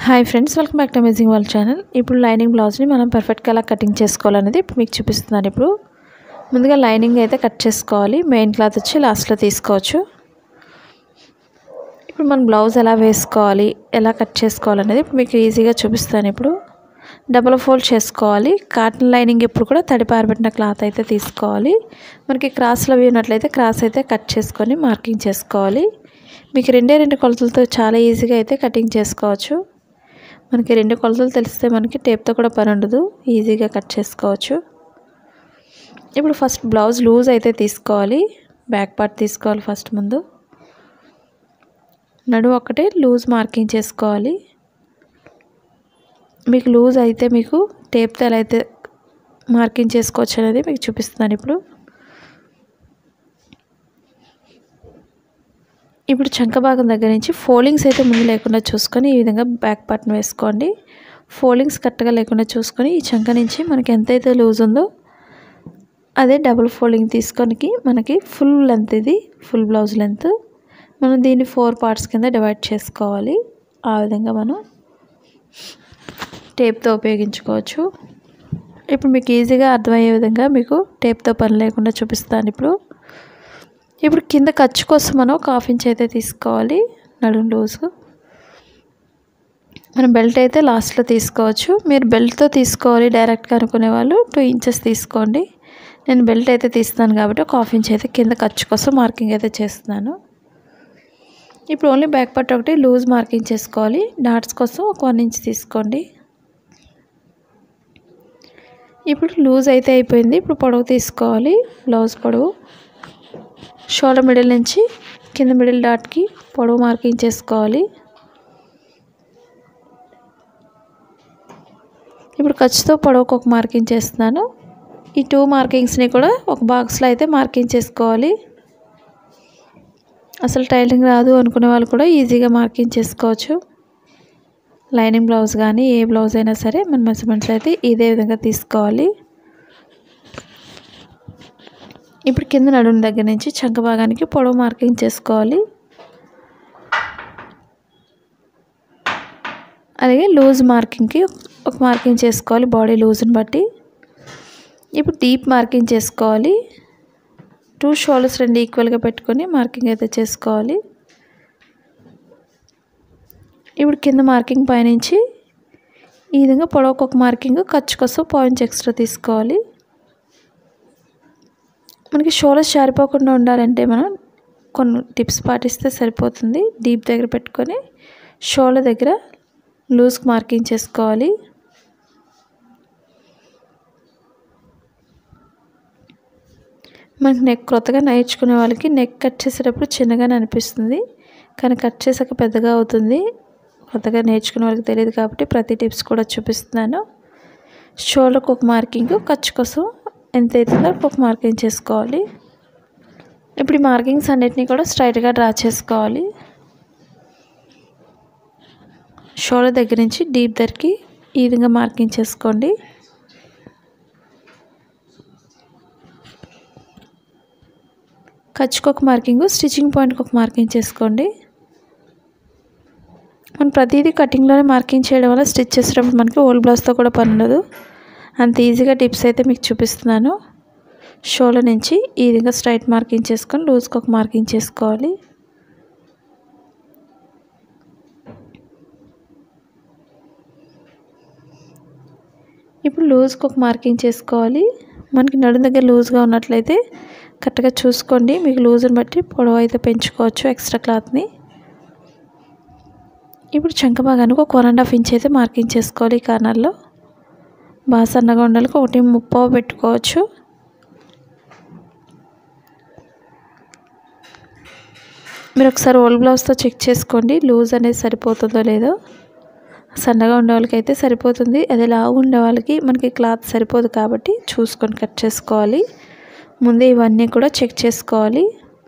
hi friends welcome back to amazing వాళ్ళ channel ఇప్పుడు lining బ్లౌజ్ని మనం పర్ఫెక్ట్గా ఎలా కటింగ్ చేసుకోవాలనేది ఇప్పుడు మీకు చూపిస్తున్నాను ఇప్పుడు ముందుగా లైనింగ్ అయితే కట్ చేసుకోవాలి మెయిన్ క్లాత్ వచ్చి లాస్ట్లో తీసుకోవచ్చు ఇప్పుడు మనం బ్లౌజ్ ఎలా వేసుకోవాలి ఎలా కట్ చేసుకోవాలనేది ఇప్పుడు మీకు ఈజీగా చూపిస్తాను ఇప్పుడు డబల్ ఫోల్డ్ చేసుకోవాలి కాటన్ లైనింగ్ ఇప్పుడు కూడా తడి పారబెట్టిన క్లాత్ అయితే తీసుకోవాలి మనకి క్రాస్లో ఉన్నట్లయితే క్రాస్ అయితే కట్ చేసుకొని మార్కింగ్ చేసుకోవాలి మీకు రెండే రెండు కొలతలతో చాలా ఈజీగా అయితే కటింగ్ చేసుకోవచ్చు మనకి రెండు కొలతలు తెలిస్తే మనకి టేప్తో కూడా పని ఉండదు ఈజీగా కట్ చేసుకోవచ్చు ఇప్పుడు ఫస్ట్ బ్లౌజ్ లూజ్ అయితే తీసుకోవాలి బ్యాక్ పార్ట్ తీసుకోవాలి ఫస్ట్ ముందు నడుము ఒకటే లూజ్ మార్కింగ్ చేసుకోవాలి మీకు లూజ్ అయితే మీకు టేప్తో ఎలా అయితే మార్కింగ్ చేసుకోవచ్చు అనేది మీకు చూపిస్తున్నాను ఇప్పుడు ఇప్పుడు చంక భాగం దగ్గర నుంచి ఫోల్డింగ్స్ అయితే ముందు లేకుండా చూసుకొని ఈ విధంగా బ్యాక్ పార్ట్ని వేసుకోండి ఫోల్డింగ్స్ కరెక్ట్గా లేకుండా చూసుకొని ఈ చంక నుంచి మనకి ఎంతైతే లూజ్ ఉందో అదే డబుల్ ఫోల్డింగ్ తీసుకొని మనకి ఫుల్ లెంత్ ఇది ఫుల్ బ్లౌజ్ లెంత్ మనం దీన్ని ఫోర్ పార్ట్స్ కింద డివైడ్ చేసుకోవాలి ఆ విధంగా మనం టేప్తో ఉపయోగించుకోవచ్చు ఇప్పుడు మీకు ఈజీగా అర్థమయ్యే విధంగా మీకు టేప్తో పని లేకుండా చూపిస్తాను ఇప్పుడు ఇప్పుడు కింద ఖర్చు కోసం మనం ఒక హాఫ్ ఇంచ్ అయితే తీసుకోవాలి నడుము లూజు మనం బెల్ట్ అయితే లాస్ట్లో తీసుకోవచ్చు మీరు బెల్ట్తో తీసుకోవాలి డైరెక్ట్గా అనుకునే వాళ్ళు టూ ఇంచెస్ తీసుకోండి నేను బెల్ట్ అయితే తీస్తాను కాబట్టి ఒక హాఫ్ ఇంచ్ అయితే కింద ఖర్చు కోసం మార్కింగ్ అయితే చేస్తున్నాను ఇప్పుడు ఓన్లీ బ్యాక్ పార్ట్ ఒకటి లూజ్ మార్కింగ్ చేసుకోవాలి డాట్స్ కోసం ఒక వన్ ఇంచ్ తీసుకోండి ఇప్పుడు లూజ్ అయితే అయిపోయింది ఇప్పుడు పొడవు తీసుకోవాలి బ్లౌజ్ పొడవు షోల్డర్ మిడిల్ నుంచి కింద మిడిల్ డాట్కి పొడవు మార్కింగ్ చేసుకోవాలి ఇప్పుడు ఖర్చుతో పొడవుకు ఒక మార్కింగ్ చేస్తున్నాను ఈ టూ మార్కింగ్స్ని కూడా ఒక బాక్స్లో అయితే మార్కింగ్ చేసుకోవాలి అసలు టైలింగ్ రాదు అనుకునే వాళ్ళు కూడా ఈజీగా మార్కింగ్ చేసుకోవచ్చు లైనింగ్ బ్లౌజ్ కానీ ఏ బ్లౌజ్ అయినా సరే మన మెజర్మెంట్స్ అయితే ఇదే విధంగా తీసుకోవాలి ఇప్పుడు కింద నడుము దగ్గర నుంచి చంక భాగానికి పొడవు మార్కింగ్ చేసుకోవాలి అలాగే లూజ్ మార్కింగ్కి ఒక మార్కింగ్ చేసుకోవాలి బాడీ లూజ్ని బట్టి ఇప్పుడు డీప్ మార్కింగ్ చేసుకోవాలి టూ షోల్డర్స్ రెండు ఈక్వల్గా పెట్టుకొని మార్కింగ్ అయితే చేసుకోవాలి ఇప్పుడు కింద మార్కింగ్ పైనుంచి ఈ విధంగా పొడవుకు ఒక మార్కింగ్ ఖర్చు కోసం పాయింట్స్ ఎక్స్ట్రా తీసుకోవాలి మనకి షోల్డర్స్ జారిపోకుండా ఉండాలంటే మనం కొన్ని టిప్స్ పాటిస్తే సరిపోతుంది డీప్ దగ్గర పెట్టుకొని షోల్డర్ దగ్గర లూజ్ మార్కింగ్ చేసుకోవాలి మనకి నెక్ కొత్తగా నేర్చుకునే వాళ్ళకి నెక్ కట్ చేసేటప్పుడు చిన్నగానే అనిపిస్తుంది కానీ కట్ చేసాక పెద్దగా అవుతుంది కొత్తగా నేర్చుకునే వాళ్ళకి తెలియదు కాబట్టి ప్రతి టిప్స్ కూడా చూపిస్తున్నాను షోల్డర్కి ఒక మార్కింగ్ ఖర్చు కోసం ఎంత అవుతుందో ఒక మార్కింగ్ చేసుకోవాలి ఇప్పుడు ఈ మార్కింగ్స్ అన్నిటినీ కూడా స్ట్రైట్గా డ్రా చేసుకోవాలి షోల్డర్ దగ్గర నుంచి డీప్ దగ్గరికి ఈ విధంగా మార్కింగ్ చేసుకోండి ఖర్చుకు ఒక మార్కింగ్ స్టిచ్చింగ్ పాయింట్కి ఒక మార్కింగ్ చేసుకోండి మనం ప్రతిదీ కటింగ్లోనే మార్కింగ్ చేయడం వల్ల స్టిచ్ చేసేటప్పుడు మనకి ఓల్డ్ బ్లౌజ్తో కూడా పని ఉండదు అంత ఈజీగా టిప్స్ అయితే మీకు చూపిస్తున్నాను షోల్డర్ నుంచి ఈ విధంగా స్ట్రైట్ మార్కింగ్ చేసుకొని లూజ్కి ఒక మార్కింగ్ చేసుకోవాలి ఇప్పుడు లూజ్కి ఒక మార్కింగ్ చేసుకోవాలి మనకి నడుము దగ్గర లూజ్గా ఉన్నట్లయితే కరెక్ట్గా చూసుకోండి మీకు లూజ్ని బట్టి పొడవు అయితే పెంచుకోవచ్చు ఎక్స్ట్రా క్లాత్ని ఇప్పుడు చంక భాగానికి ఒక వన్ అండ్ హాఫ్ ఇంచ్ అయితే మార్కింగ్ చేసుకోవాలి ఈ కార్నర్లో బాగా సన్నగా ఉండాలి ఒకటి ముప్పావు పెట్టుకోవచ్చు మీరు ఒకసారి ఓల్డ్ బ్లౌజ్తో చెక్ చేసుకోండి లూజ్ అనేది సరిపోతుందో లేదో సన్నగా ఉండే వాళ్ళకి అయితే సరిపోతుంది అదే లావు ఉండే వాళ్ళకి మనకి క్లాత్ సరిపోదు కాబట్టి చూసుకొని కట్ చేసుకోవాలి ముందే ఇవన్నీ కూడా చెక్ చేసుకోవాలి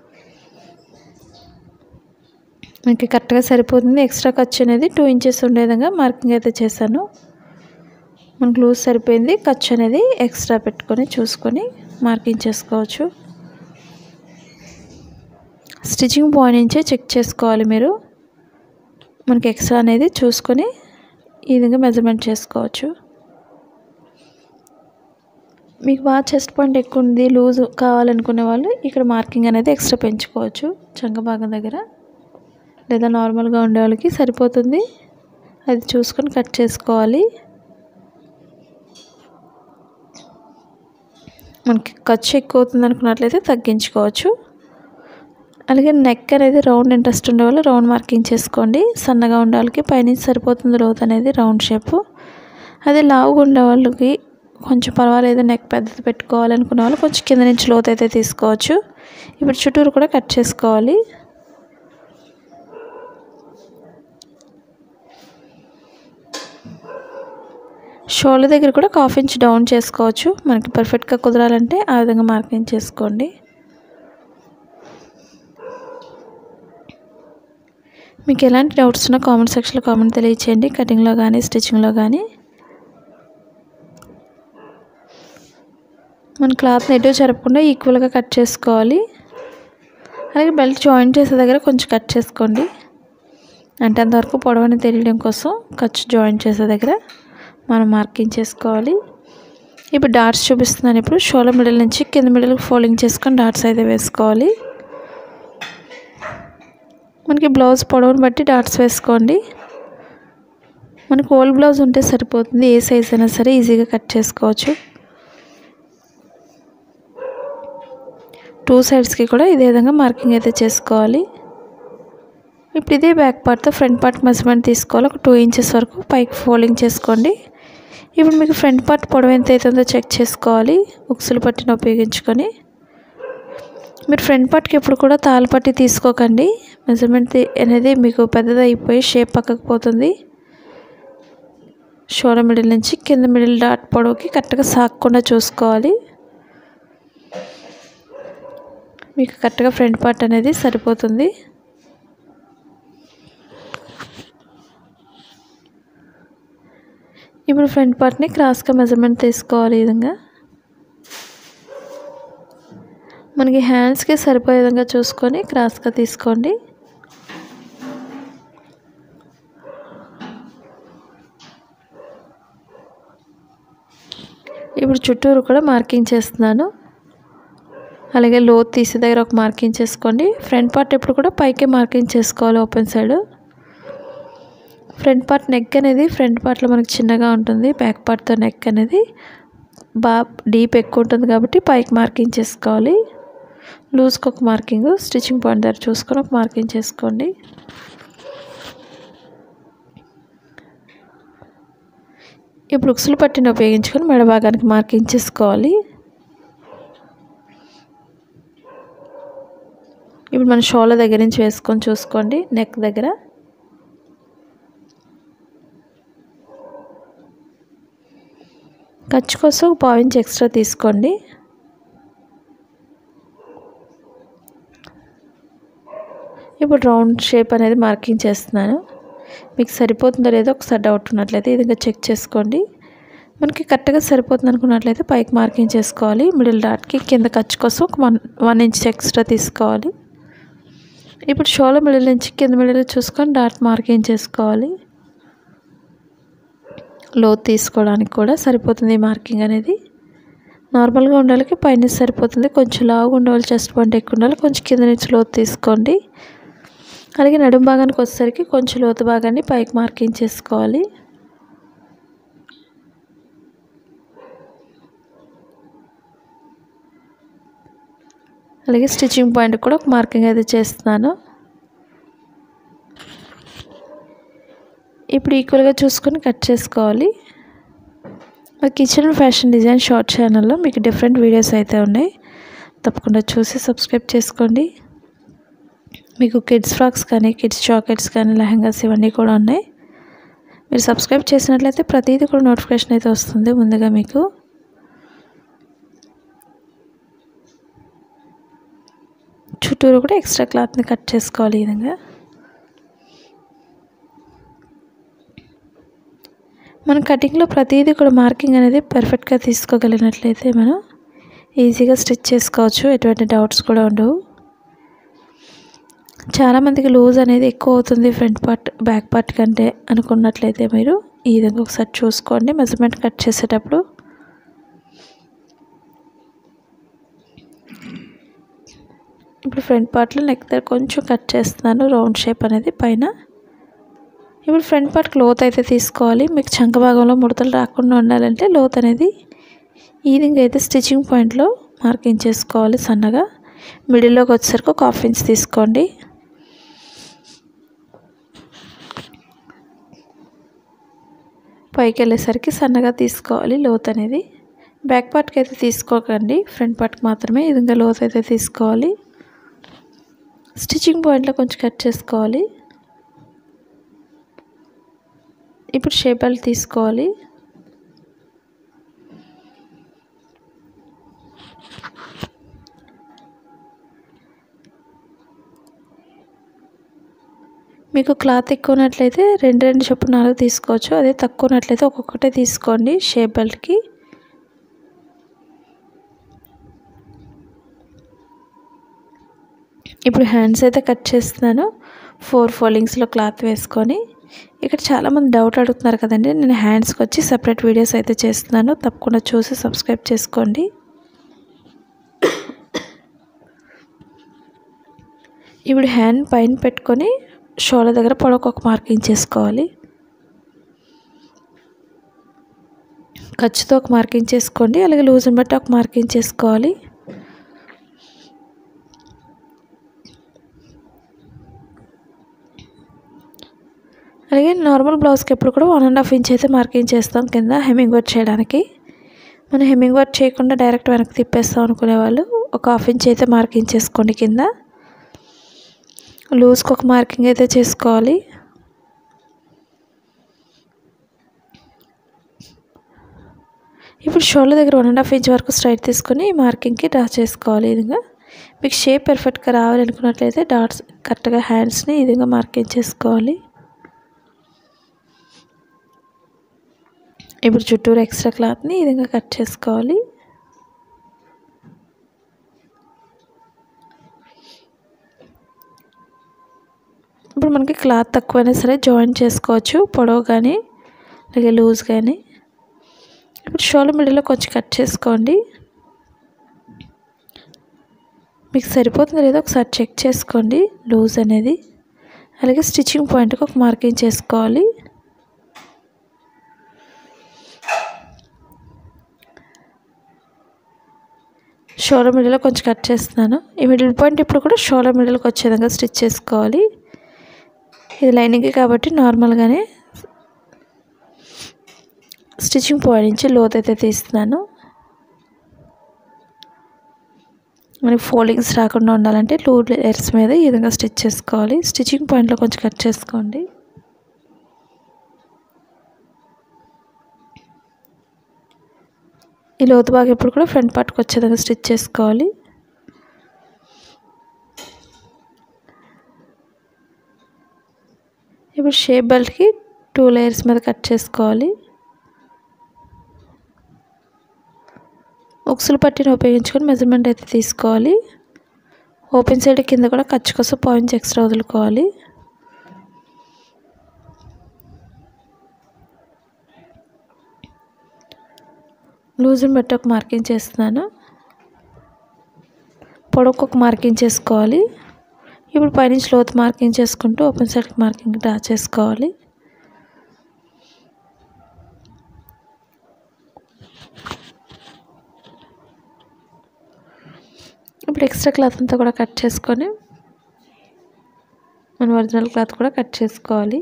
మనకి కరెక్ట్గా సరిపోతుంది ఎక్స్ట్రా ఖర్చు అనేది టూ ఇంచెస్ ఉండే విధంగా మార్కింగ్ అయితే చేశాను మనకు లూజ్ సరిపోయింది ఖర్చు అనేది ఎక్స్ట్రా పెట్టుకొని చూసుకొని మార్కింగ్ చేసుకోవచ్చు స్టిచ్చింగ్ పాయింట్ నుంచే చెక్ చేసుకోవాలి మీరు మనకి ఎక్స్ట్రా అనేది చూసుకొని ఈ విధంగా మెజర్మెంట్ చేసుకోవచ్చు మీకు బాగా చెస్ట్ పాయింట్ ఎక్కువ ఉంది లూజ్ కావాలనుకునే వాళ్ళు ఇక్కడ మార్కింగ్ అనేది ఎక్స్ట్రా పెంచుకోవచ్చు చంక భాగం దగ్గర లేదా నార్మల్గా ఉండే వాళ్ళకి సరిపోతుంది అది చూసుకొని కట్ చేసుకోవాలి మనకి ఖర్చు ఎక్కువ అవుతుంది అనుకున్నట్లయితే తగ్గించుకోవచ్చు అలాగే నెక్ అనేది రౌండ్ ఇంట్రెస్ట్ ఉండే వాళ్ళు రౌండ్ మార్కింగ్ చేసుకోండి సన్నగా ఉండే వాళ్ళకి పైనుంచి సరిపోతుంది లోత్ అనేది రౌండ్ షేప్ అదే లావుగా ఉండే వాళ్ళకి కొంచెం పర్వాలేదు నెక్ పెద్దది పెట్టుకోవాలనుకునే వాళ్ళు కొంచెం కింద నుంచి లోత్ అయితే తీసుకోవచ్చు ఇప్పుడు చుట్టూరు కూడా కట్ చేసుకోవాలి షోల్డర్ దగ్గర కూడా హాఫ్ ఇంచ్ డౌన్ చేసుకోవచ్చు మనకి పర్ఫెక్ట్గా కుదరాలంటే ఆ విధంగా మార్కింగ్ చేసుకోండి మీకు ఎలాంటి డౌట్స్ ఉన్నా కామెంట్ సెక్షన్లో కామెంట్ తెలియచేయండి కటింగ్లో కానీ స్టిచ్చింగ్లో కానీ మన క్లాత్ని ఎటు జరపకుండా ఈక్వల్గా కట్ చేసుకోవాలి అలాగే బెల్ట్ జాయింట్ చేసే దగ్గర కొంచెం కట్ చేసుకోండి అంటే అంతవరకు పొడవని తెలియడం కోసం ఖర్చు జాయింట్ చేసే దగ్గర మనం మార్కింగ్ చేసుకోవాలి ఇప్పుడు డాట్స్ చూపిస్తున్నాను ఇప్పుడు షోల్డర్ మిడిల్ నుంచి కింద మిడిల్కి ఫోల్డింగ్ చేసుకొని డాట్స్ అయితే వేసుకోవాలి మనకి బ్లౌజ్ పొడవుని బట్టి డాట్స్ వేసుకోండి మనకి ఓల్డ్ బ్లౌజ్ ఉంటే సరిపోతుంది ఏ సైజ్ అయినా సరే ఈజీగా కట్ చేసుకోవచ్చు టూ సైడ్స్కి కూడా ఇదే విధంగా మార్కింగ్ అయితే చేసుకోవాలి ఇప్పుడు ఇదే బ్యాక్ పార్ట్తో ఫ్రంట్ పార్ట్ మెజర్మెంట్ తీసుకోవాలి ఒక టూ ఇంచెస్ వరకు పైకి ఫోల్డింగ్ చేసుకోండి ఇప్పుడు మీకు ఫ్రంట్ పార్ట్ పొడవు ఎంత అవుతుందో చెక్ చేసుకోవాలి ఉక్సులు పట్టిన ఉపయోగించుకొని మీరు ఫ్రంట్ పార్ట్కి ఎప్పుడు కూడా తాళ్ళు పట్టి తీసుకోకండి మెజర్మెంట్ అనేది మీకు పెద్దది అయిపోయి షేప్ పక్కకు పోతుంది షోల్డర్ మిడిల్ నుంచి కింద మిడిల్ డాట్ పొడవుకి కరెక్ట్గా సాగకుండా చూసుకోవాలి మీకు కరెక్ట్గా ఫ్రంట్ పార్ట్ అనేది సరిపోతుంది ఇప్పుడు ఫ్రంట్ పార్ట్ని క్రాస్గా మెజర్మెంట్ తీసుకోవాలి ఈ విధంగా మనకి హ్యాండ్స్కి సరిపోయే విధంగా చూసుకొని క్రాస్గా తీసుకోండి ఇప్పుడు చుట్టూరు కూడా మార్కింగ్ చేస్తున్నాను అలాగే లోత్ తీసే దగ్గర ఒక మార్కింగ్ చేసుకోండి ఫ్రంట్ పార్ట్ ఎప్పుడు కూడా పైకే మార్కింగ్ చేసుకోవాలి open side front part neck అనేది ఫ్రంట్ పార్ట్లో మనకి చిన్నగా ఉంటుంది బ్యాక్ పార్ట్తో నెక్ అనేది బాగా డీప్ ఎక్కువ ఉంటుంది కాబట్టి పైకి మార్కింగ్ చేసుకోవాలి లూజ్కి ఒక మార్కింగ్ స్టిచ్చింగ్ పాయింట్ దగ్గర చూసుకొని ఒక మార్కింగ్ చేసుకోండి ఇప్పుడు ఉక్సులు పట్టిన ఉపయోగించుకొని మెడ భాగానికి మార్కింగ్ చేసుకోవాలి ఇప్పుడు మన షోల్డర్ దగ్గర నుంచి వేసుకొని చూసుకోండి నెక్ దగ్గర ఖర్చు కోసం ఒక పావు ఇంచ్ ఎక్స్ట్రా తీసుకోండి ఇప్పుడు రౌండ్ షేప్ అనేది మార్కింగ్ చేస్తున్నాను మీకు సరిపోతుందో లేదో ఒకసారి డౌట్ ఉన్నట్లయితే ఈ విధంగా చెక్ చేసుకోండి మనకి కరెక్ట్గా సరిపోతుంది అనుకున్నట్లయితే పైకి మార్కింగ్ చేసుకోవాలి మిడిల్ డాట్కి కింద ఖర్చు కోసం ఒక వన్ వన్ ఇంచ్ ఎక్స్ట్రా తీసుకోవాలి ఇప్పుడు షోల్డర్ మిడిల్ నుంచి కింద మిడిల్ చూసుకొని డాట్ మార్కింగ్ చేసుకోవాలి లోత్ తీసుకోవడానికి కూడా సరిపోతుంది మార్కింగ్ అనేది నార్మల్గా ఉండాలకి పైన సరిపోతుంది కొంచెం లావుగా ఉండాలి చెస్ట్ పాయింట్ ఎక్కువ ఉండాలి కొంచెం కింద నుంచి లోతు తీసుకోండి అలాగే నడుం భాగానికి వచ్చేసరికి కొంచెం లోతు భాగాన్ని పైకి మార్కింగ్ చేసుకోవాలి అలాగే స్టిచ్చింగ్ పాయింట్ కూడా ఒక మార్కింగ్ అయితే చేస్తున్నాను ఇప్పుడు ఈక్వల్గా చూసుకొని కట్ చేసుకోవాలి మా కిచెన్ ఫ్యాషన్ డిజైన్ షార్ట్ ఛానల్లో మీకు డిఫరెంట్ వీడియోస్ అయితే ఉన్నాయి తప్పకుండా చూసి సబ్స్క్రైబ్ చేసుకోండి మీకు కిడ్స్ ఫ్రాక్స్ కానీ కిడ్స్ చాకెట్స్ కానీ లెహంగాస్ ఇవన్నీ కూడా ఉన్నాయి మీరు సబ్స్క్రైబ్ చేసినట్లయితే ప్రతిదీ కూడా నోటిఫికేషన్ అయితే వస్తుంది ముందుగా మీకు చుట్టూరు కూడా ఎక్స్ట్రా క్లాత్ని కట్ చేసుకోవాలి ఈ విధంగా మన కటింగ్లో ప్రతిదీ కూడా మార్కింగ్ అనేది పర్ఫెక్ట్గా తీసుకోగలిగినట్లయితే మనం ఈజీగా స్టిచ్ చేసుకోవచ్చు ఎటువంటి డౌట్స్ కూడా ఉండవు చాలామందికి లూజ్ అనేది ఎక్కువ అవుతుంది ఫ్రంట్ పార్ట్ బ్యాక్ పార్ట్ కంటే అనుకున్నట్లయితే మీరు ఈ విధంగా ఒకసారి చూసుకోండి మెజర్మెంట్ కట్ చేసేటప్పుడు ఇప్పుడు ఫ్రంట్ పార్ట్లో నెక్ దగ్గర కొంచెం కట్ చేస్తున్నాను రౌండ్ షేప్ అనేది పైన ఇప్పుడు ఫ్రంట్ పార్ట్ లోత్ అయితే తీసుకోవాలి మీకు చంక భాగంలో ముడతలు రాకుండా ఉండాలంటే లోత్ అనేది ఈ విధంగా అయితే స్టిచ్చింగ్ పాయింట్లో మార్కింగ్ చేసుకోవాలి సన్నగా మిడిల్లోకి వచ్చేసరికి ఒక హాఫ్ ఇంచ్ తీసుకోండి పైకి వెళ్ళేసరికి సన్నగా తీసుకోవాలి లోత్ అనేది బ్యాక్ పార్ట్కి అయితే తీసుకోకండి ఫ్రంట్ పార్ట్కి మాత్రమే ఈ విధంగా లోత్ అయితే తీసుకోవాలి స్టిచ్చింగ్ పాయింట్లో కొంచెం కట్ చేసుకోవాలి ఇప్పుడు షేప్ బెల్ట్ తీసుకోవాలి మీకు క్లాత్ ఎక్కువ ఉన్నట్లయితే రెండు రెండు చొప్పున నాలుగు తీసుకోవచ్చు అదే తక్కువ ఉన్నట్లయితే ఒక్కొక్కటే తీసుకోండి షేప్ బెల్ట్కి ఇప్పుడు హ్యాండ్స్ అయితే కట్ చేస్తున్నాను ఫోర్ ఫోల్డింగ్స్లో క్లాత్ వేసుకొని ఇక్కడ చాలామంది డౌట్ అడుగుతున్నారు కదండి నేను హ్యాండ్స్కి వచ్చి సపరేట్ వీడియోస్ అయితే చేస్తున్నాను తప్పకుండా చూసి సబ్స్క్రైబ్ చేసుకోండి ఇప్పుడు హ్యాండ్ పైన పెట్టుకొని షోల్డర్ దగ్గర పొడవుకు ఒక మార్కింగ్ చేసుకోవాలి ఖర్చుతో ఒక మార్కింగ్ చేసుకోండి అలాగే లూజ్ని బట్టి ఒక మార్కింగ్ చేసుకోవాలి అలాగే నార్మల్ బ్లౌజ్కి ఎప్పుడు కూడా వన్ అండ్ హాఫ్ ఇంచ్ అయితే మార్కింగ్ చేస్తాం కింద హెమ్మింగ్ వర్క్ చేయడానికి మనం హెమ్మింగ్ వర్క్ చేయకుండా డైరెక్ట్ వెనక్కి తిప్పేస్తాం అనుకునే వాళ్ళు ఒక హాఫ్ ఇంచ్ అయితే మార్కింగ్ చేసుకోండి కింద లూజ్కి ఒక మార్కింగ్ అయితే చేసుకోవాలి ఇప్పుడు షోల్డర్ దగ్గర వన్ అండ్ హాఫ్ ఇంచ్ వరకు స్ట్రైట్ తీసుకొని మార్కింగ్కి డ్రా చేసుకోవాలి ఈ విధంగా మీకు షేప్ పర్ఫెక్ట్గా రావాలి అనుకున్నట్లయితే డాట్స్ కరెక్ట్గా హ్యాండ్స్ని ఈ విధంగా మార్కింగ్ చేసుకోవాలి ఇప్పుడు చుట్టూరు ఎక్స్ట్రా క్లాత్ని ఈ విధంగా కట్ చేసుకోవాలి ఇప్పుడు మనకి క్లాత్ తక్కువైనా సరే జాయిన్ చేసుకోవచ్చు పొడవు కానీ అలాగే లూజ్ కానీ ఇప్పుడు షోల్డర్ మిడిల్లో కొంచెం కట్ చేసుకోండి మీకు సరిపోతుందో లేదో ఒకసారి చెక్ చేసుకోండి లూజ్ అనేది అలాగే స్టిచ్చింగ్ పాయింట్కి ఒక మార్కింగ్ చేసుకోవాలి షోల్డర్ మిడిల్లో కొంచెం కట్ చేస్తున్నాను ఈ మిడిల్ పాయింట్ ఇప్పుడు కూడా షోల్డర్ మిడిల్కి వచ్చే విధంగా స్టిచ్ చేసుకోవాలి ఇది లైనింగ్ కాబట్టి నార్మల్గానే స్టిచ్చింగ్ పాయింట్ నుంచి లోత్ అయితే తీస్తున్నాను మనకి ఫోల్డింగ్స్ రాకుండా ఉండాలంటే టూ లేయర్స్ మీద ఈ విధంగా స్టిచ్ చేసుకోవాలి స్టిచ్చింగ్ పాయింట్లో కొంచెం కట్ చేసుకోండి ఈ లోతు బాగా ఎప్పుడు కూడా ఫ్రంట్ పార్ట్కి వచ్చేదాకా స్టిచ్ చేసుకోవాలి ఇప్పుడు షేప్ బెల్ట్కి టూ లేయర్స్ మీద కట్ చేసుకోవాలి ఉక్సులు పట్టిని ఉపయోగించుకొని మెజర్మెంట్ అయితే తీసుకోవాలి ఓపెన్ సైడ్ కింద కూడా ఖర్చు కోసం పాయింట్స్ ఎక్స్ట్రా వదులుకోవాలి లూజ్ని బట్టి ఒక మార్కింగ్ చేస్తున్నాను పొడవుకు ఒక మార్కింగ్ చేసుకోవాలి ఇప్పుడు పైనుంచి లోతు మార్కింగ్ చేసుకుంటూ ఓపెన్ సైడ్ మార్కింగ్ డ్రా చేసుకోవాలి ఇప్పుడు ఎక్స్ట్రా క్లాత్ అంతా కూడా కట్ చేసుకొని మన ఒరిజినల్ క్లాత్ కూడా కట్ చేసుకోవాలి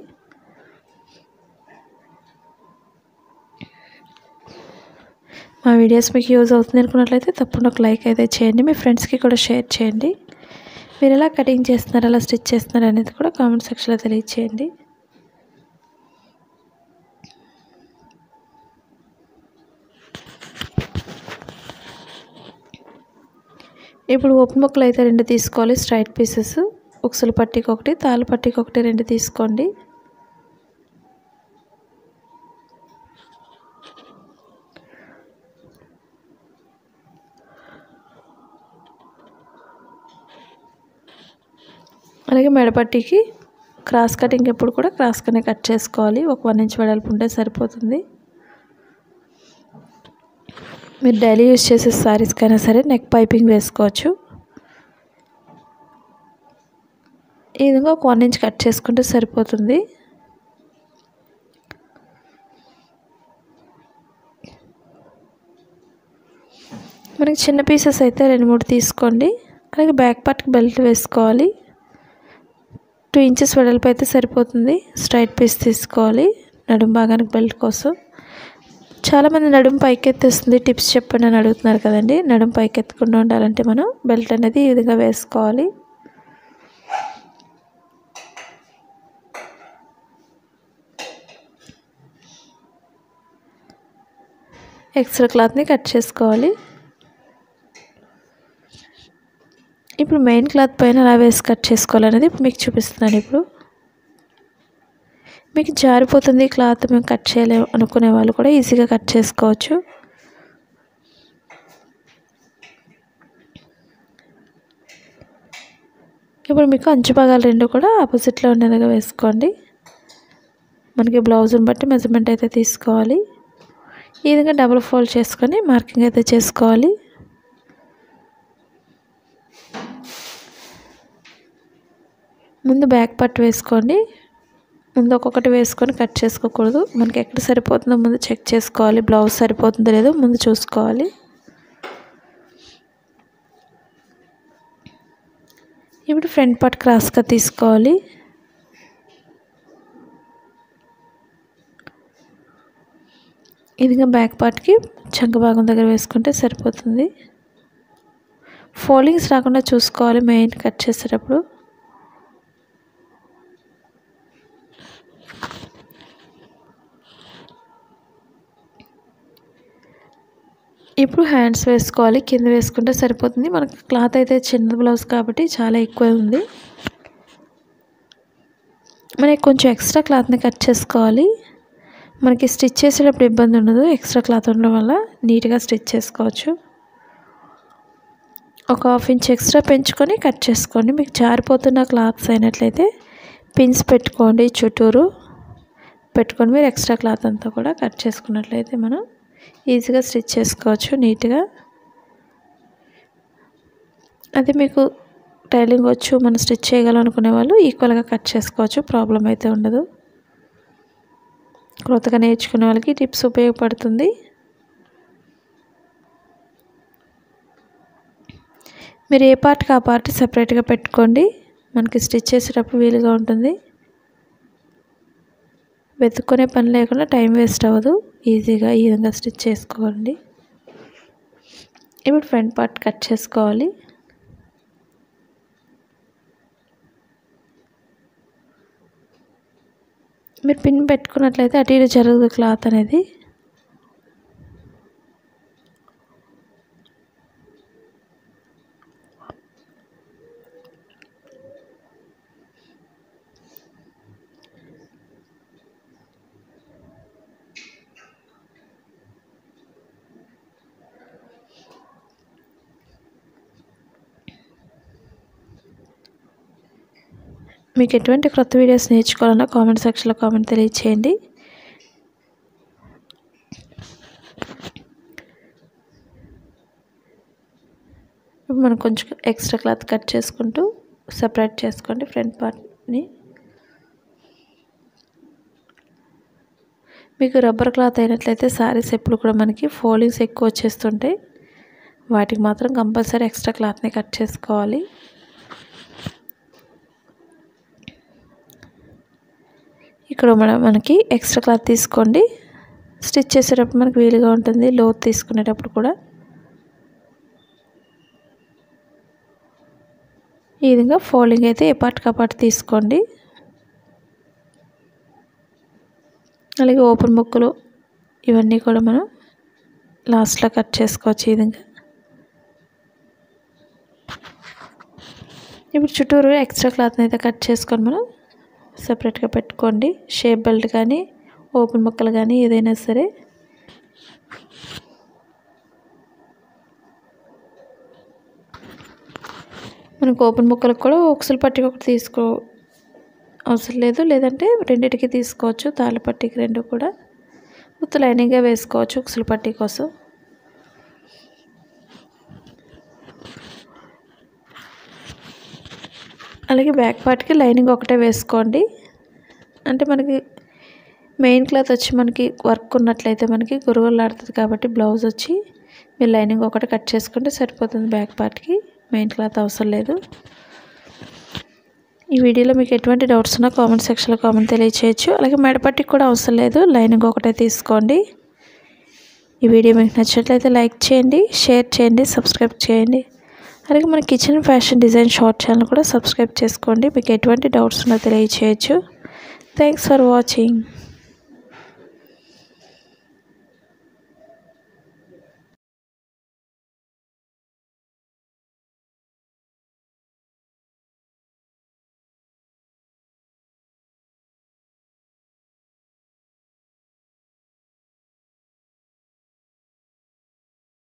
మా వీడియోస్ మీకు యూజ్ అవుతుంది అనుకున్నట్లయితే తప్పకుండా ఒక లైక్ అయితే చేయండి మీ ఫ్రెండ్స్కి కూడా షేర్ చేయండి మీరు ఎలా కటింగ్ చేస్తున్నారు ఎలా స్టిచ్ చేస్తున్నారు అనేది కూడా కామెంట్ సెక్షన్లో తెలియచేయండి ఇప్పుడు ఓపెన్ ముక్కలు అయితే రెండు తీసుకోవాలి స్ట్రైట్ పీసెస్ ఉక్సులు పట్టీకి ఒకటి తాళ్ళు పట్టీకి ఒకటి రెండు తీసుకోండి అలాగే మెడపట్టికి క్రాస్ కటింగ్ ఎప్పుడు కూడా క్రాస్గానే కట్ చేసుకోవాలి ఒక వన్ ఇంచ్ వెడల్పు ఉంటే సరిపోతుంది మీరు డైలీ యూస్ చేసే శారీస్కైనా సరే నెక్ పైపింగ్ వేసుకోవచ్చు ఈ విధంగా ఒక వన్ ఇంచ్ కట్ చేసుకుంటే సరిపోతుంది మనకి చిన్న పీసెస్ అయితే రెండు మూడు తీసుకోండి అలాగే బ్యాక్ పార్ట్కి బెల్ట్ వేసుకోవాలి టూ ఇంచెస్ వెడల్పు అయితే సరిపోతుంది స్ట్రైట్ పీస్ తీసుకోవాలి నడుం భాగానికి బెల్ట్ కోసం చాలామంది నడుం పైకెత్తేస్తుంది టిప్స్ చెప్పండి అని అడుగుతున్నారు కదండి నడుం పైకెత్తకుండా ఉండాలంటే మనం బెల్ట్ అనేది ఈ విధంగా వేసుకోవాలి ఎక్స్ట్రా క్లాత్ని కట్ చేసుకోవాలి ఇప్పుడు మెయిన్ క్లాత్ పైన ఎలా వేసి కట్ చేసుకోవాలనేది ఇప్పుడు మీకు చూపిస్తున్నాను ఇప్పుడు మీకు జారిపోతుంది క్లాత్ మేము కట్ చేయలేము అనుకునే వాళ్ళు కూడా ఈజీగా కట్ చేసుకోవచ్చు ఇప్పుడు మీకు అంచు భాగాలు రెండు కూడా ఆపోజిట్లో ఉండేదిగా వేసుకోండి మనకి బ్లౌజ్ని బట్టి మెజర్మెంట్ అయితే తీసుకోవాలి ఈ విధంగా డబుల్ ఫోల్డ్ చేసుకొని మార్కింగ్ అయితే చేసుకోవాలి ముందు బ్యాక్ పట్టు వేసుకోండి ముందు ఒక్కొక్కటి వేసుకొని కట్ చేసుకోకూడదు మనకి ఎక్కడ సరిపోతుందో ముందు చెక్ చేసుకోవాలి బ్లౌజ్ సరిపోతుందో లేదో ముందు చూసుకోవాలి ఇప్పుడు ఫ్రంట్ పార్ట్ క్రాస్గా తీసుకోవాలి ఇదిగా బ్యాక్ పార్ట్కి చంక భాగం దగ్గర వేసుకుంటే సరిపోతుంది ఫోల్డింగ్స్ రాకుండా చూసుకోవాలి మెయిన్ కట్ చేసేటప్పుడు ఇప్పుడు హ్యాండ్స్ వేసుకోవాలి కింద వేసుకుంటే సరిపోతుంది మనకి క్లాత్ అయితే చిన్న బ్లౌజ్ కాబట్టి చాలా ఎక్కువ ఉంది మనకి కొంచెం ఎక్స్ట్రా క్లాత్ని కట్ చేసుకోవాలి మనకి స్టిచ్ చేసేటప్పుడు ఇబ్బంది ఉండదు ఎక్స్ట్రా క్లాత్ ఉండడం వల్ల నీట్గా స్టిచ్ చేసుకోవచ్చు ఒక హాఫ్ ఇంచ్ ఎక్స్ట్రా పెంచుకొని కట్ చేసుకోండి మీకు జారిపోతున్న క్లాత్స్ అయినట్లయితే పిన్స్ పెట్టుకోండి చుట్టూరు పెట్టుకొని మీరు ఎక్స్ట్రా క్లాత్ అంతా కూడా కట్ చేసుకున్నట్లయితే మనం ఈజీగా స్టిచ్ చేసుకోవచ్చు నీట్గా అది మీకు టైలింగ్ వచ్చు మనం స్టిచ్ చేయగలం అనుకునే వాళ్ళు ఈక్వల్గా కట్ చేసుకోవచ్చు ప్రాబ్లం అయితే ఉండదు క్రొత్తగా నేర్చుకునే వాళ్ళకి టిప్స్ ఉపయోగపడుతుంది మీరు ఏ పార్ట్కి ఆ పార్ట్ సపరేట్గా పెట్టుకోండి మనకి స్టిచ్ చేసేటప్పుడు వీలుగా ఉంటుంది వెతుక్కునే పని లేకుండా టైం వేస్ట్ అవ్వదు ఈజీగా ఈ విధంగా స్టిచ్ చేసుకోండి ఇప్పుడు ఫ్రంట్ పార్ట్ కట్ చేసుకోవాలి మీరు పిన్ పెట్టుకున్నట్లయితే అటు ఇటు జరగదు క్లాత్ అనేది మీకు ఎటువంటి క్రొత్త వీడియోస్ నేర్చుకోవాలన్నా కామెంట్ సెక్షన్లో కామెంట్ తెలియచేయండి ఇప్పుడు మనం కొంచెం ఎక్స్ట్రా క్లాత్ కట్ చేసుకుంటూ సపరేట్ చేసుకోండి ఫ్రంట్ పార్ట్ని మీకు రబ్బర్ క్లాత్ అయినట్లయితే శారీస్ ఎప్పుడు కూడా మనకి ఫోల్డింగ్స్ ఎక్కువ వచ్చేస్తుంటాయి వాటికి మాత్రం కంపల్సరీ ఎక్స్ట్రా క్లాత్ని కట్ చేసుకోవాలి ఇక్కడ మన మనకి ఎక్స్ట్రా క్లాత్ తీసుకోండి స్టిచ్ చేసేటప్పుడు మనకు వీలుగా ఉంటుంది లోత్ తీసుకునేటప్పుడు కూడా ఈ విధంగా ఫోల్డింగ్ అయితే ఏ పార్ట్ పార్ట్ తీసుకోండి అలాగే ఓపెన్ బుక్కులు ఇవన్నీ కూడా మనం లాస్ట్లో కట్ చేసుకోవచ్చు ఈ విధంగా ఇప్పుడు చుట్టూరు ఎక్స్ట్రా క్లాత్ని అయితే కట్ చేసుకొని మనం సపరేట్గా పెట్టుకోండి షేప్ బెల్ట్ కానీ ఓపెన్ ముక్కలు కానీ ఏదైనా సరే మనకు ఓపెన్ ముక్కలకు కూడా ఉక్సులు పట్టి ఒకటి తీసుకో అవసరం లేదు లేదంటే రెండింటికి తీసుకోవచ్చు తాళ్ళ పట్టికి రెండు కూడా ఉత్త లైనింగ్గా వేసుకోవచ్చు ఉక్సులు పట్టి కోసం అలాగే బ్యాక్ పార్ట్కి లైనింగ్ ఒకటే వేసుకోండి అంటే మనకి మెయిన్ క్లాత్ వచ్చి మనకి వర్క్ ఉన్నట్లయితే మనకి గురువులాడుతుంది కాబట్టి బ్లౌజ్ వచ్చి మీరు లైనింగ్ ఒకటి కట్ చేసుకుంటే సరిపోతుంది బ్యాక్ పార్ట్కి మెయిన్ క్లాత్ అవసరం లేదు ఈ వీడియోలో మీకు ఎటువంటి డౌట్స్ ఉన్నా కామెంట్ సెక్షన్లో కామెంట్ తెలియచేయచ్చు అలాగే మెడపట్టికి కూడా అవసరం లేదు లైనింగ్ ఒకటే తీసుకోండి ఈ వీడియో మీకు నచ్చినట్లయితే లైక్ చేయండి షేర్ చేయండి సబ్స్క్రైబ్ చేయండి అలాగే మన kitchen fashion design short channel కూడా సబ్స్క్రైబ్ చేసుకోండి మీకు ఎటువంటి డౌట్స్ ఉన్నా తెలియచేయచ్చు థ్యాంక్స్ ఫర్ వాచింగ్